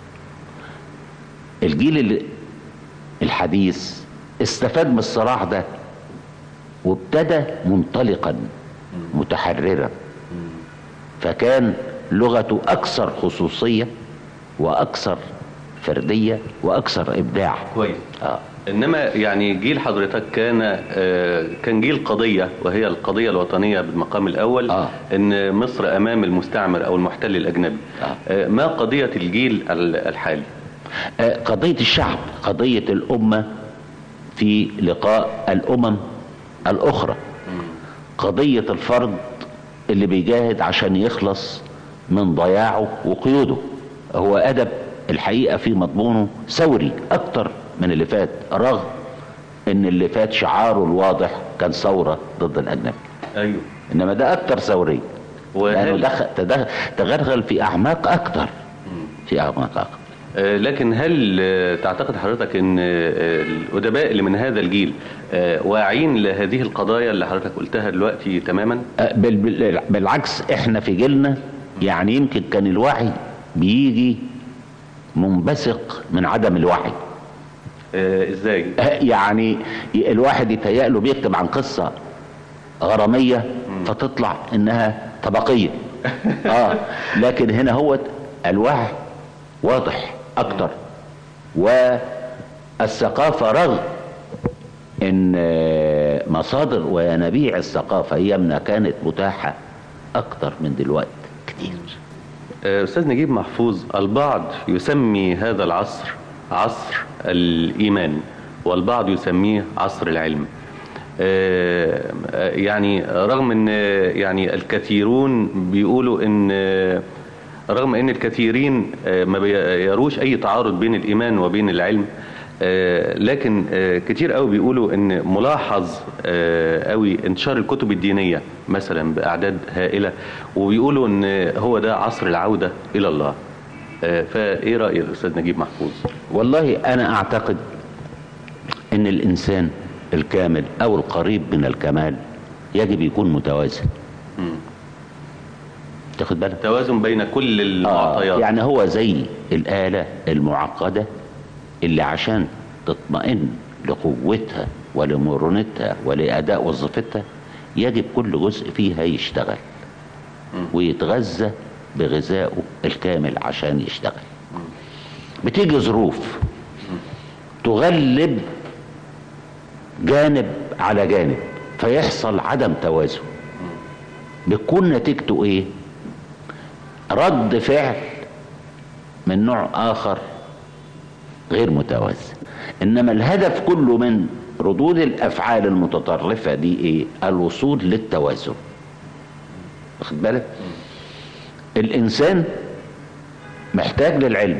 الجيل ال- الحديث استفاد من الصراع ده وابتدى منطلقا متحررا فكان لغته اكثر خصوصيه واكثر فرديه واكثر ابداع كويس اه انما يعني جيل حضرتك كان آه، كان جيل قضيه وهي القضيه الوطنيه بالمقام الاول آه. ان مصر امام المستعمر او المحتل الاجنبي آه. آه، ما قضيه الجيل ال- الحالي آه، قضيه الشعب قضيه الامه في لقاء الامم الاخرى قضيه الفرد اللي بيجاهد عشان يخلص من ضياعه وقيوده هو ادب الحقيقه في مضمونه ثوري اكتر من اللي فات رغم ان اللي فات شعاره الواضح كان ثوره ضد الاجنبي ايوه انما ده اكتر ثوريه لانه وهل دخل تدخل تغلغل في اعماق اكتر في اعماق اكتر آه، لكن هل آه، تعتقد حضرتك ان آه، الادباء اللي من هذا الجيل آه، واعين لهذه القضايا اللي حضرتك قلتها دلوقتي تماما أه، بال- بال- بالعكس احنا في جيلنا يعني يمكن كان الوعي بيجي منبثق من عدم الوعي آه، ازاي أه، يعني ي- الواحد يتهيأ له بيكتب عن قصة غرامية فتطلع انها طبقية اه لكن هنا هو الوعي واضح اكتر والثقافة رغم ان آه، مصادر وينابيع الثقافة ايامنا كانت متاحة اكتر من دلوقتي كتير آه، أستاذ نجيب محفوظ البعض يسمي هذا العصر عصر الإيمان والبعض يسميه عصر العلم آه، آه، يعني رغم ان آه، يعني الكثيرون بيقولوا ان آه، رغم ان الكثيرين آه، ما بيروش اي تعارض بين الايمان وبين العلم آه، لكن آه، كتير قوي بيقولوا ان ملاحظ آه، قوي انتشار الكتب الدينيه مثلا باعداد هائله وبيقولوا ان هو ده عصر العوده الى الله آه، فايه راي الاستاذ نجيب محفوظ والله انا اعتقد ان الانسان الكامل او القريب من الكمال يجب يكون متوازن مم. تاخد بالك توازن بين كل آه المعطيات يعني هو زي الآلة المعقدة اللي عشان تطمئن لقوتها ولمرونتها ولأداء وظيفتها يجب كل جزء فيها يشتغل ويتغذى بغذائه الكامل عشان يشتغل بتيجي ظروف تغلب جانب على جانب فيحصل عدم توازن بتكون نتيجته ايه رد فعل من نوع اخر غير متوازن انما الهدف كله من ردود الافعال المتطرفه دي ايه الوصول للتوازن واخد بالك الانسان محتاج للعلم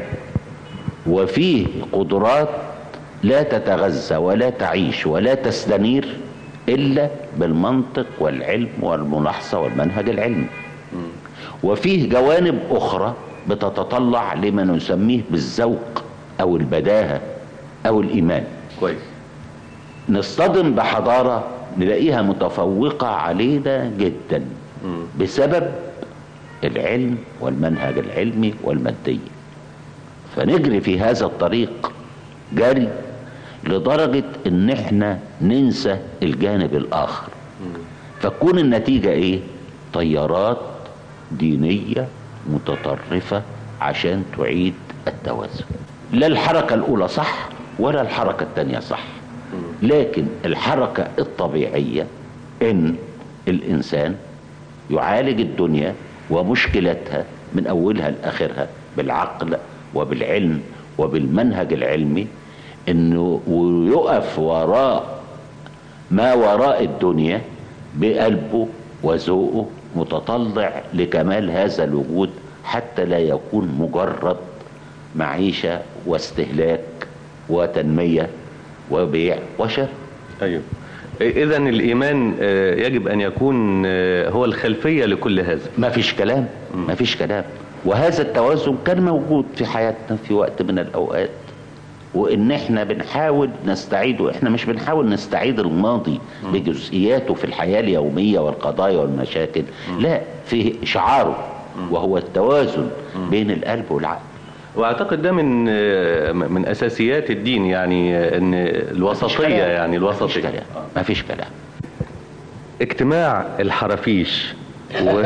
وفيه قدرات لا تتغذى ولا تعيش ولا تستنير الا بالمنطق والعلم والملاحظه والمنهج العلمي وفيه جوانب اخرى بتتطلع لما نسميه بالذوق او البداهه او الايمان كويس نصطدم بحضاره نلاقيها متفوقه علينا جدا بسبب العلم والمنهج العلمي والماديه فنجري في هذا الطريق جري لدرجه ان احنا ننسى الجانب الاخر فتكون النتيجه ايه طيارات دينيه متطرفه عشان تعيد التوازن لا الحركه الاولى صح ولا الحركه الثانيه صح لكن الحركه الطبيعيه ان الانسان يعالج الدنيا ومشكلتها من اولها لاخرها بالعقل وبالعلم وبالمنهج العلمي انه ويقف وراء ما وراء الدنيا بقلبه وذوقه متطلع لكمال هذا الوجود حتى لا يكون مجرد معيشه واستهلاك وتنميه وبيع وشراء ايوه اذا الايمان آه، يجب ان يكون آه، هو الخلفيه لكل هذا ما فيش كلام ما فيش كلام وهذا التوازن كان موجود في حياتنا في وقت من الاوقات وان احنا بنحاول نستعيده احنا مش بنحاول نستعيد الماضي بجزئياته في الحياه اليوميه والقضايا والمشاكل لا في شعاره وهو التوازن بين القلب والعقل واعتقد ده من آه، من اساسيات الدين يعني آه، ان الوسطيه يعني ما فيش الوسطيه كلام ما فيش كلام اجتماع الحرافيش و...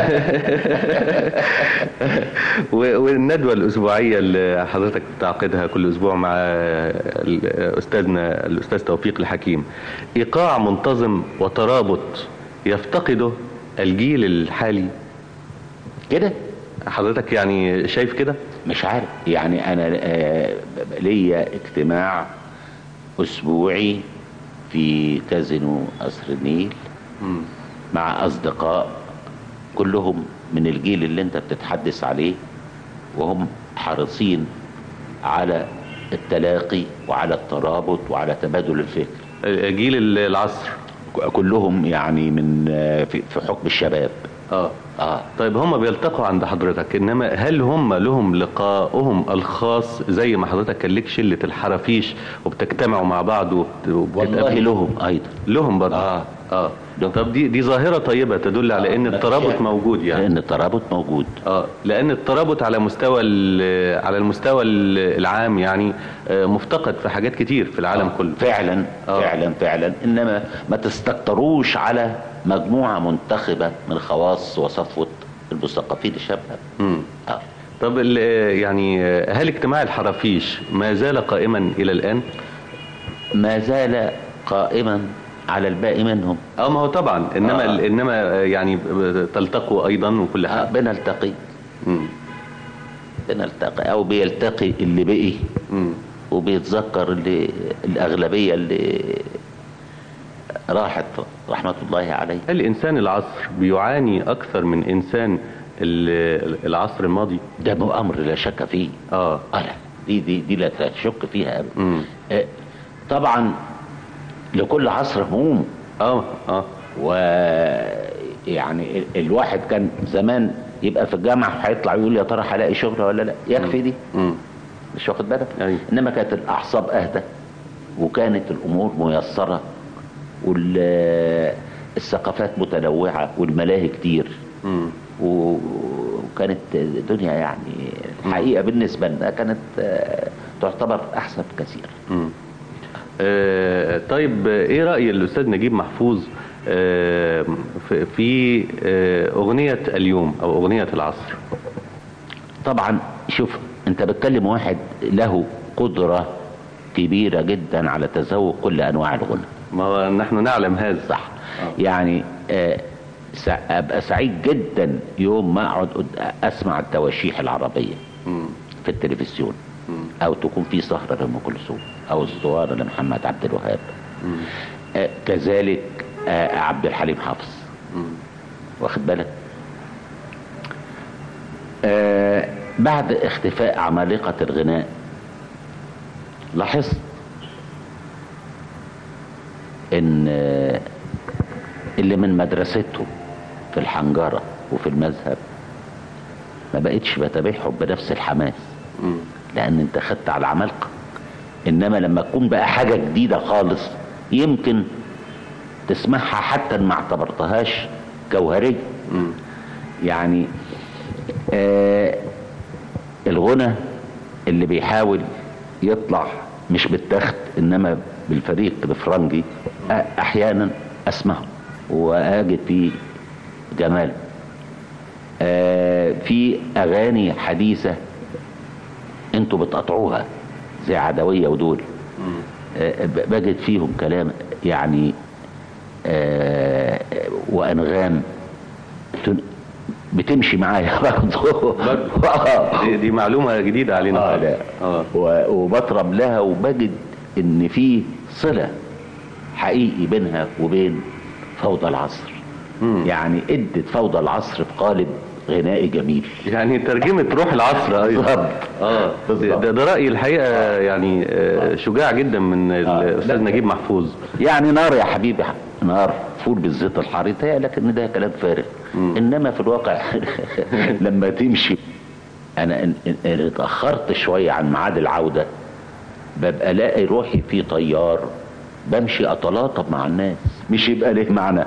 و- والندوة الأسبوعية اللي حضرتك بتعقدها كل أسبوع مع ال- أستاذنا الأستاذ توفيق الحكيم إيقاع منتظم وترابط يفتقده الجيل الحالي كده حضرتك يعني شايف كده؟ مش عارف يعني انا آه، ليا اجتماع اسبوعي في كازينو قصر النيل مع اصدقاء كلهم من الجيل اللي انت بتتحدث عليه وهم حريصين على التلاقي وعلى الترابط وعلى تبادل الفكر جيل العصر كلهم يعني من آه، في في حكم الشباب اه اه طيب هم بيلتقوا عند حضرتك انما هل هم لهم لقاؤهم الخاص زي ما حضرتك كان ليك شله الحرافيش وبتجتمعوا مع بعض وبت... والله وبتتقابلوا؟ لهم ايضا لهم برضه آه. اه لهم. طب دي دي ظاهره طيبه تدل على ان الترابط موجود يعني لان الترابط موجود اه لان الترابط على مستوى ال- على المستوى ال- العام يعني آه، مفتقد في حاجات كتير في العالم كله فعلا آه. فعلا فعلا انما ما تستكتروش على مجموعه منتخبه من خواص وصفوه المثقفين الشباب مم. آه. طب ال- يعني آه، هل اجتماع الحرافيش ما زال قائما الى الان؟ ما زال قائما على الباقي منهم اه ما هو طبعا انما آه. آه. انما آه، يعني ب- تلتقوا ايضا وكل آه حاجه بنلتقي مم. بنلتقي او بيلتقي اللي بقي مم. وبيتذكر اللي الاغلبيه اللي راحت رحمه الله عليه الانسان العصر بيعاني اكثر من انسان ال- العصر الماضي ده امر لا شك فيه اه اه لا دي دي دي لا تشك فيها ابدا مم. آه، طبعا لكل عصر هموم اه اه ويعني الواحد كان زمان يبقى في الجامعه هيطلع يقول يا ترى هلاقي شغل ولا لا يكفي دي مم. مش واخد بالك أيوة. انما كانت الاعصاب اهدى وكانت الامور ميسره والثقافات متنوعه والملاهي كتير مم. و- وكانت الدنيا يعني الحقيقه بالنسبه لنا كانت آه، تعتبر احسن كثير مم. آه طيب آه، ايه رأي الأستاذ نجيب محفوظ آه في- في آه أغنية اليوم أو أغنية العصر طبعا شوف انت بتكلم واحد له قدره كبيره جدا على تذوق كل انواع الغنى ما هو نحن نعلم هذا صح يعني آه، سع- ابقى سعيد جدا يوم ما اقعد قد- اسمع التواشيح العربيه مم. في التلفزيون او تكون في سهره لام كلثوم او الصواره لمحمد عبد الوهاب مم. آه، كذلك آه، عبد الحليم حافظ مم. واخد بالك آه بعد اختفاء عمالقة الغناء لاحظت ان آه، اللي من مدرستهم في الحنجرة وفي المذهب ما بقتش بتابعهم بنفس الحماس مم. لان انت خدت على العمالقه انما لما تكون بقى حاجه جديده خالص يمكن تسمعها حتى إن ما اعتبرتهاش جوهريه مم. يعني آه الغنى اللي بيحاول يطلع مش بالتخت انما بالفريق بفرنجي آه احيانا اسمعه واجد فيه جمال آه في اغاني حديثه انتوا بتقطعوها زي عدويه ودول آه ب- بجد فيهم كلام يعني آه وانغام تن- بتمشي معايا برضه آه. دي, دي معلومة جديدة علينا آه خالص. لا اه و- وبطرب لها وبجد ان في صله حقيقي بينها وبين فوضى العصر مم. يعني ادت فوضى العصر في قالب غنائي جميل يعني ترجمة روح العصر ايضا بالظبط. اه بالظبط. ده, ده رأيي الحقيقة يعني آه، شجاع جدا من آه. الأستاذ لا. نجيب محفوظ يعني نار يا حبيبي نار فول بالزيت الحار يتهيأ لك ان ده كلام فارغ انما في الواقع لما تمشي انا ان ان- ان اتاخرت شويه عن ميعاد العوده ببقى الاقي روحي في طيار بمشي اتلاطم مع الناس مش يبقى ليه معنى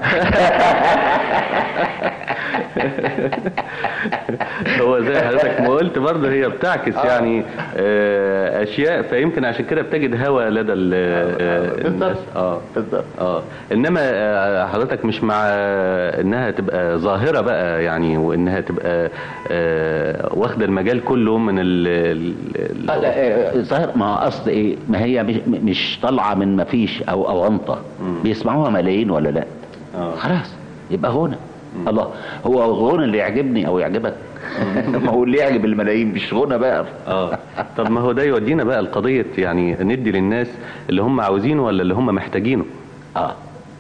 هو زي حضرتك ما قلت برضه هي بتعكس يعني آه، اشياء فيمكن عشان كده بتجد هوى لدى ال- آه، الناس اه بالظبط اه انما آه، حضرتك مش مع آه، انها تبقى ظاهره بقى يعني وانها تبقى آه، واخده المجال كله من ال ال- آه، لا، آه، ظاهر ما هو قصد ايه ما هي مش, مش طالعه من ما فيش او اونطه بيسمعوها ملايين ولا لا آه. خلاص يبقى غنى الله هو غنى اللي يعجبني او يعجبك ما هو اللي يعجب الملايين مش غنى بقى اه طب ما هو ده يودينا بقى لقضيه يعني ندي للناس اللي هم عاوزينه ولا اللي هم محتاجينه اه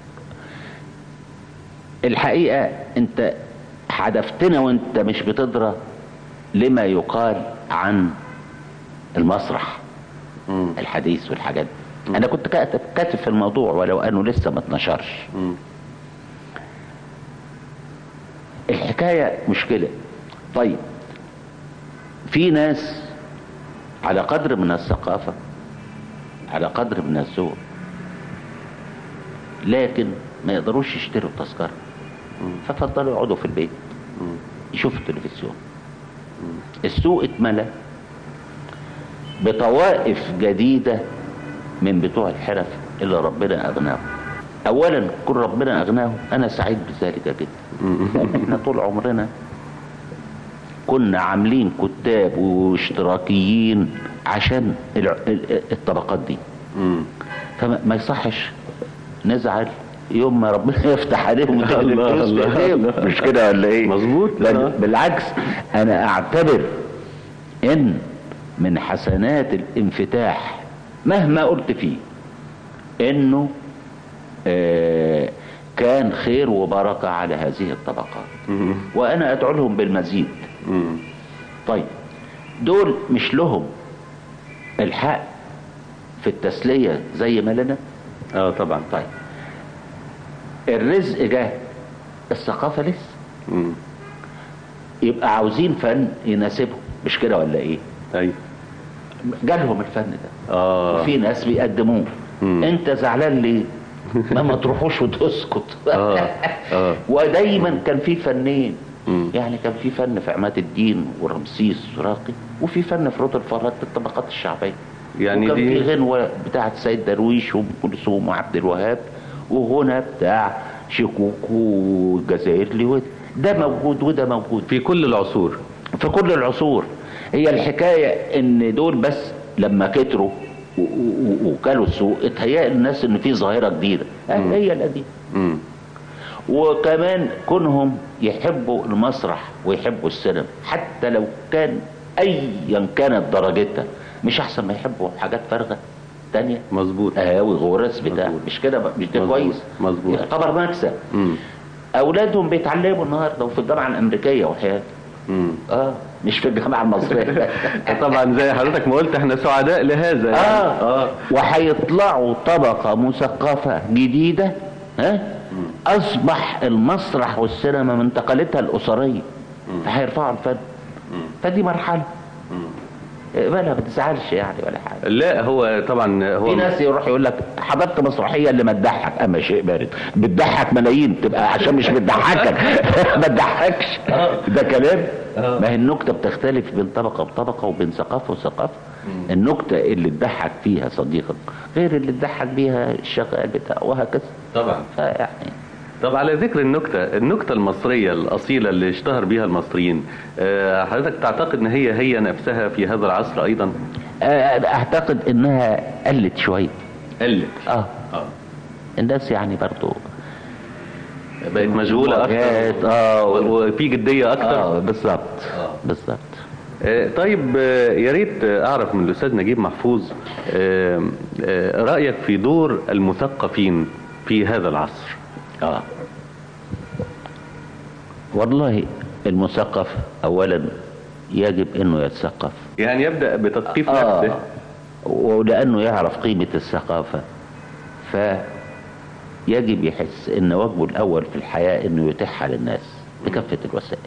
الحقيقه انت حدفتنا وانت مش بتدرى لما يقال عن المسرح مم. الحديث والحاجات دي. انا كنت كاتب كاتب في الموضوع ولو انه لسه ما اتنشرش مم. الحكايه مشكله طيب في ناس على قدر من الثقافه على قدر من الذوق لكن ما يقدروش يشتروا تذكره ففضلوا يقعدوا في البيت يشوفوا التلفزيون السوق اتملى بطوائف جديدة من بتوع الحرف اللي ربنا أغناهم أولا كل ربنا أغناهم أنا سعيد بذلك جدا لأن احنا طول عمرنا كنا عاملين كتاب واشتراكيين عشان الع- ال- الطبقات دي مم. فما ما يصحش نزعل يوم ما ربنا يفتح عليهم وتجد الله، الفلوس في الله، ايديهم الله. مش كده ولا ايه مظبوط، بل آه. بالعكس انا اعتبر ان من حسنات الانفتاح مهما قلت فيه انه آه كان خير وبركة على هذه الطبقات مم. وانا ادعو لهم بالمزيد مم. طيب دول مش لهم الحق في التسلية زي ما لنا اه طبعا طيب الرزق جه الثقافة لسه مم. يبقى عاوزين فن يناسبهم مش كده ولا ايه ايوه جالهم الفن ده اه وفي ناس بيقدموه مم. انت زعلان ليه ما ما تروحوش وتسكت اه اه ودايما كان في فنين مم. يعني كان في فن في عماد الدين ورمسيس راقي وفي فن في رود الفرات بالطبقات الشعبيه يعني وكان دي- في غنوه بتاعه سيد درويش وام كلثوم وعبد الوهاب وغنى بتاع شكوك والجزائري وده ده موجود وده موجود في كل العصور في كل العصور هي الحكايه ان دول بس لما كتروا و- و- وكلوا السوق اتهيأ الناس ان في ظاهره جديده آه، مم. هي القديمه مم. وكمان كونهم يحبوا المسرح ويحبوا السينما حتى لو كان ايا كانت درجتها مش احسن ما يحبوا حاجات فارغه تانية مظبوط قهاوي غرس بتاع مظبوط. مش كده مش ده مظبوط. كويس مظبوط. يعتبر مكسب مم. اولادهم بيتعلموا النهارده وفي الجامعه الامريكيه وحياتي مم. اه مش في الجامعه المصريه طبعا زي حضرتك ما قلت احنا سعداء لهذا يعني. اه اه وهيطلعوا طبقه مثقفه جديده ها اصبح المسرح والسينما من تقاليدها الاسريه فهيرفعوا الفن فدي مرحله ولا ما تزعلش يعني ولا حاجه لا هو طبعا في هو ناس يروح يقول لك حضرت مسرحيه اللي ما تضحك اما شيء بارد بتضحك ملايين تبقى عشان مش بتضحكك ما تضحكش ده كلام ما هي النكته بتختلف بين طبقه وطبقه وبين ثقافه وثقافه النكته اللي تضحك فيها صديقك غير اللي تضحك بيها الشغال بتاعه وهكذا طبعا فيعني طب على ذكر النكتة النكتة المصرية الأصيلة اللي اشتهر بها المصريين آه، حضرتك تعتقد ان هي هي نفسها في هذا العصر ايضا آه، اعتقد انها قلت شويه قلت اه اه الناس يعني برضو بقت مشغولة مواجهات، اكتر اه و- وفي جدية اكتر اه بالظبط آه. بالظبط آه، طيب آه، يا ريت آه، اعرف من الاستاذ نجيب محفوظ آه، آه، رايك في دور المثقفين في هذا العصر اه والله المثقف اولا يجب انه يتثقف يعني يبدا بتثقيف آه نفسه ولانه يعرف قيمة الثقافة فيجب يحس ان واجبه الاول في الحياة انه يتيحها للناس بكافة الوسائل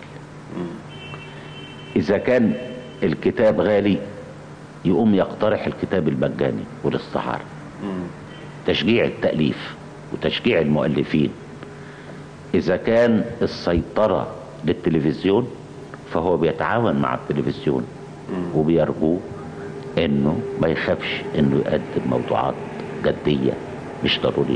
اذا كان الكتاب غالي يقوم يقترح الكتاب المجاني والاستعارة تشجيع التأليف وتشجيع المؤلفين إذا كان السيطرة للتلفزيون فهو بيتعاون مع التلفزيون وبيرجوه إنه ما يخافش إنه يقدم موضوعات جدية مش ضرورية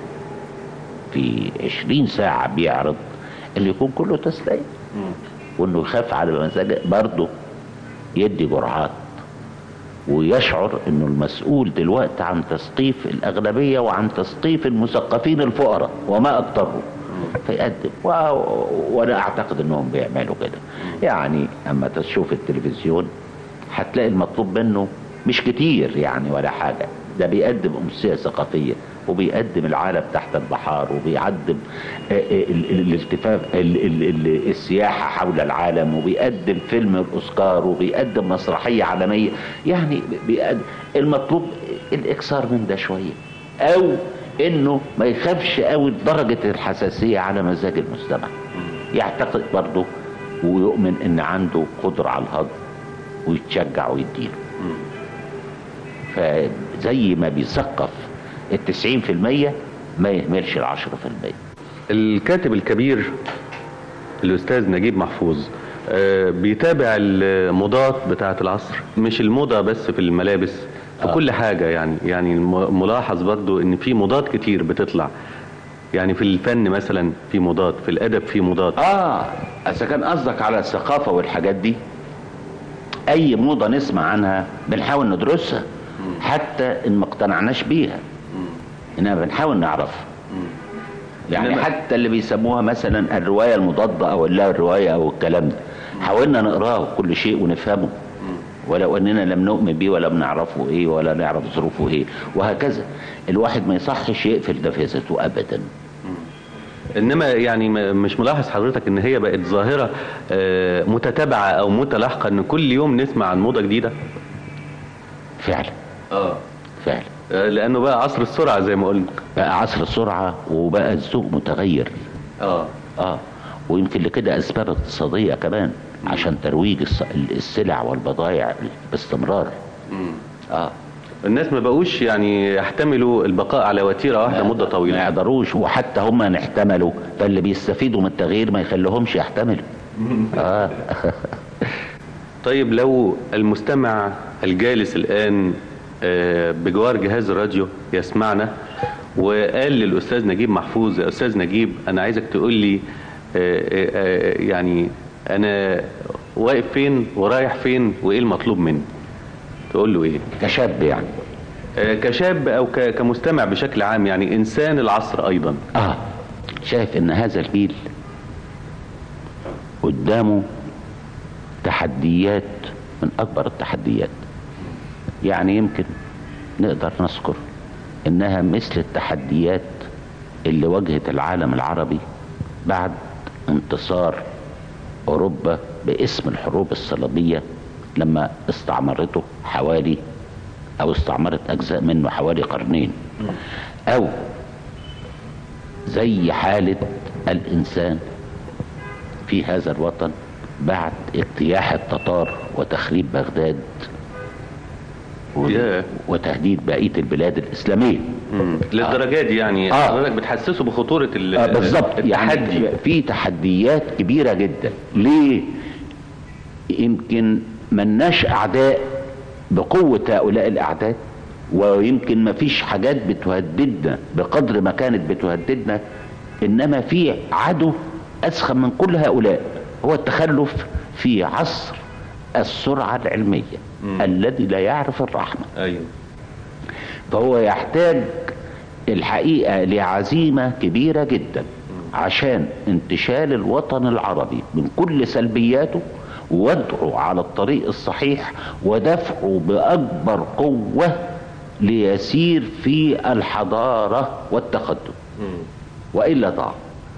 في عشرين ساعة بيعرض اللي يكون كله تسلية وإنه يخاف على مزاجه برضه يدي جرعات ويشعر انه المسؤول دلوقتي عن تثقيف الاغلبيه وعن تثقيف المثقفين الفقراء وما اكثرهم فيقدم و... وانا اعتقد انهم بيعملوا كده يعني اما تشوف التلفزيون هتلاقي المطلوب منه مش كتير يعني ولا حاجه ده بيقدم امسيه ثقافيه وبيقدم العالم تحت البحار وبيقدم آه، آه، ال- ال- الالتفاف ال- ال- ال- السياحة حول العالم وبيقدم فيلم الأوسكار وبيقدم مسرحية عالمية يعني بيقدم المطلوب الإكثار من ده شوية أو إنه ما يخافش قوي درجة الحساسية على مزاج المستمع يعتقد برضه ويؤمن إن عنده قدرة على الهضم ويتشجع ويديله فزي ما بيثقف التسعين في المية ما يهملش العشرة في المية الكاتب الكبير الاستاذ نجيب محفوظ آه، بيتابع الموضات بتاعه العصر مش الموضه بس في الملابس في آه. كل حاجه يعني يعني الم- ملاحظ برضو ان في موضات كتير بتطلع يعني في الفن مثلا في موضات في الادب في موضات اه اذا كان قصدك على الثقافة والحاجات دي اي موضة نسمع عنها بنحاول ندرسها حتى ان ما اقتنعناش بيها انما بنحاول نعرفها يعني إنما- حتى اللي بيسموها مثلا الرواية المضادة او اللا الرواية او الكلام ده حاولنا نقراه كل شيء ونفهمه ولو اننا لم نؤمن بيه ولا بنعرفه ايه ولا نعرف ظروفه ايه وهكذا الواحد ما يصحش يقفل نفسته ابدا انما يعني م- مش ملاحظ حضرتك ان هي بقت ظاهره آه، متتابعه او متلاحقه ان كل يوم نسمع عن موضه جديده فعلا اه فعلا لانه بقى عصر السرعه زي ما قلنا بقى عصر السرعة وبقى الذوق متغير اه اه ويمكن لكده اسباب اقتصادية كمان عشان ترويج الس- السلع والبضائع باستمرار اه الناس ما بقوش يعني يحتملوا البقاء على وتيره واحده مده ما طويله يقدروش وحتى هم ان احتملوا فاللي بيستفيدوا من التغيير ما يخليهمش يحتملوا اه طيب لو المستمع الجالس الآن آه، بجوار جهاز الراديو يسمعنا وقال للأستاذ نجيب محفوظ يا أستاذ نجيب أنا عايزك تقول لي آه، آه، آه، يعني أنا واقف فين ورايح فين وإيه المطلوب مني تقول له إيه كشاب يعني آه، كشاب أو ك- كمستمع بشكل عام يعني إنسان العصر أيضا اه شايف ان هذا الجيل قدامه تحديات من اكبر التحديات يعني يمكن نقدر نذكر انها مثل التحديات اللي واجهت العالم العربي بعد انتصار اوروبا باسم الحروب الصليبيه لما استعمرته حوالي او استعمرت اجزاء منه حوالي قرنين او زي حالة الإنسان في هذا الوطن بعد اجتياح التتار وتخريب بغداد و- ياه. وتهديد بقية البلاد الإسلامية مم. للدرجه دي يعني آه. حضرتك بتحسسه بخطوره ال- آه بالظبط التحدي يعني في تحديات كبيرة جدا ليه يمكن ملناش أعداء بقوة هؤلاء الأعداء ويمكن ما فيش حاجات بتهددنا بقدر ما كانت بتهددنا إنما في عدو أسخن من كل هؤلاء هو التخلف في عصر السرعة العلمية مم. الذي لا يعرف الرحمة ايوه فهو يحتاج الحقيقة لعزيمة كبيرة جدا عشان انتشال الوطن العربي من كل سلبياته ووضعه على الطريق الصحيح ودفعه بأكبر قوة ليسير في الحضارة والتقدم مم. وإلا ضاع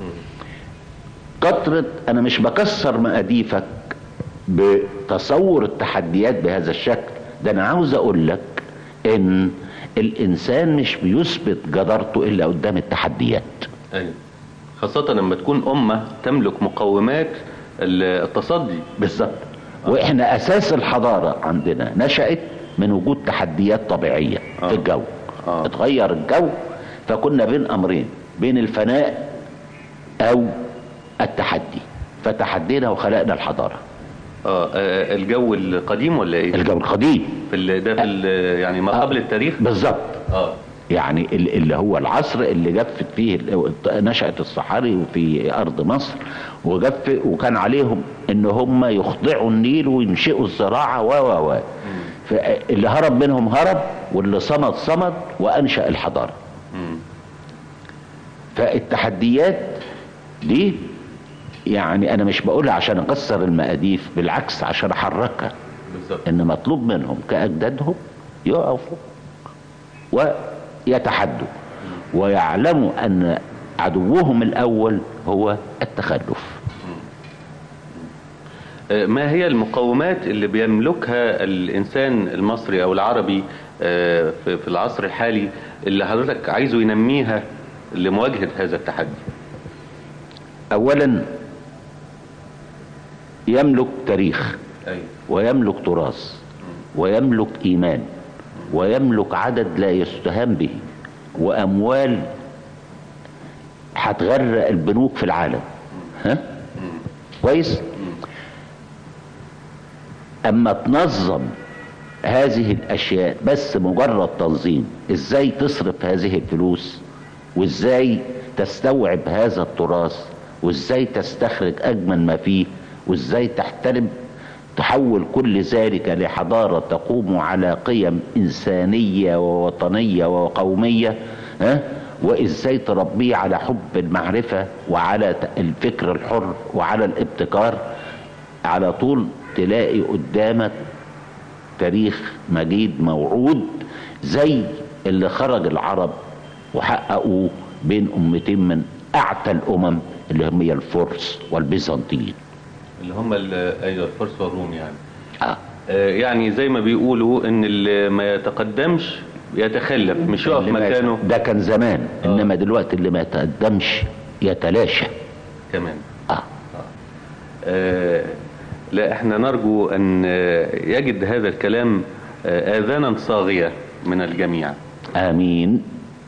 كترة أنا مش بكسر مقاديفك بتصور التحديات بهذا الشكل ده أنا عاوز أقول لك إن الإنسان مش بيثبت جدارته إلا قدام التحديات ايوه خاصه لما تكون امه تملك مقومات ال- التصدي بالظبط وإحنا أساس الحضارة عندنا نشأت من وجود تحديات طبيعية آه. في الجو آه. اتغير الجو فكنا بين أمرين بين الفناء أو التحدي فتحدينا وخلقنا الحضارة اه آه، الجو القديم ولا ايه الجو القديم في ال- ده في ال- يعني ما قبل التاريخ بالظبط اه يعني ال- اللي هو العصر اللي جفت فيه ال- نشأت الصحاري في أرض مصر وجف وكان عليهم إن هم يخضعوا النيل وينشئوا الزراعة و و و فاللي هرب منهم هرب واللي صمد صمد وأنشأ الحضارة مم. فالتحديات دي يعني أنا مش بقولها عشان أكسر المقاديف بالعكس عشان أحركها بالظبط ان مطلوب منهم كاجدادهم يقفوا ويتحدوا ويعلموا ان عدوهم الاول هو التخلف آه، ما هي المقومات اللي بيملكها الانسان المصري او العربي آه، في في العصر الحالي اللي حضرتك عايزه ينميها لمواجهه هذا التحدي اولا يملك تاريخ ايوه ويملك تراث ويملك ايمان ويملك عدد لا يستهان به واموال هتغرق البنوك في العالم ها كويس اما تنظم هذه الاشياء بس مجرد تنظيم ازاي تصرف هذه الفلوس وازاي تستوعب هذا التراث وازاي تستخرج اجمل ما فيه وازاي تحترم تحول كل ذلك لحضارة تقوم على قيم إنسانية ووطنية وقومية ها؟ وإزاي تربيه على حب المعرفة وعلى ت- الفكر الحر وعلى الابتكار على طول تلاقي قدامك تاريخ مجيد موعود زي اللي خرج العرب وحققوه بين أمتين من أعتى الأمم اللي هم هي الفرس والبيزنطيين اللي هم ال- ايوه الفرس والروم يعني آه. آه، يعني زي ما بيقولوا ان اللي ما يتقدمش يتخلف مش يقف اللي ما يت- مكانه ده كان زمان آه. انما دلوقتي اللي ما يتقدمش يتلاشى كمان اه آه، لا احنا نرجو ان آه، يجد هذا الكلام آه، اذانا صاغيه من الجميع امين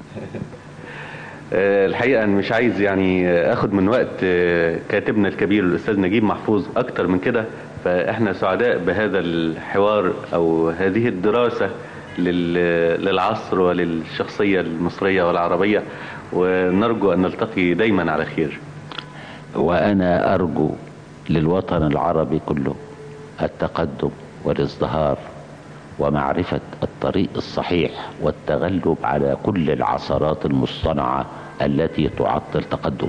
آه، الحقيقه أنا مش عايز يعني آه، اخد من وقت آه، كاتبنا الكبير الاستاذ نجيب محفوظ اكتر من كده فاحنا سعداء بهذا الحوار او هذه الدراسه لل- للعصر وللشخصيه المصريه والعربيه ونرجو ان نلتقي دايما على خير وانا ارجو للوطن العربي كله التقدم والازدهار ومعرفة الطريق الصحيح والتغلب على كل العثرات المصطنعة التي تعطل تقدمه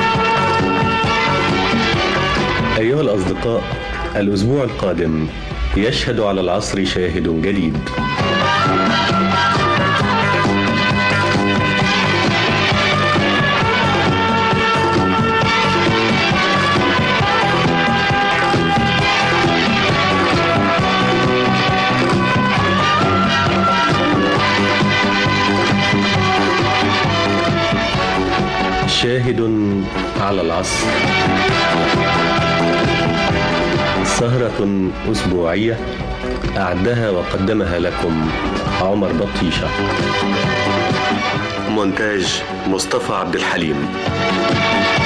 أيها الأصدقاء الأسبوع القادم يشهد على العصر شاهد جديد شاهد على العصر سهرة أسبوعية أعدها وقدمها لكم عمر بطيشة مونتاج مصطفى عبد الحليم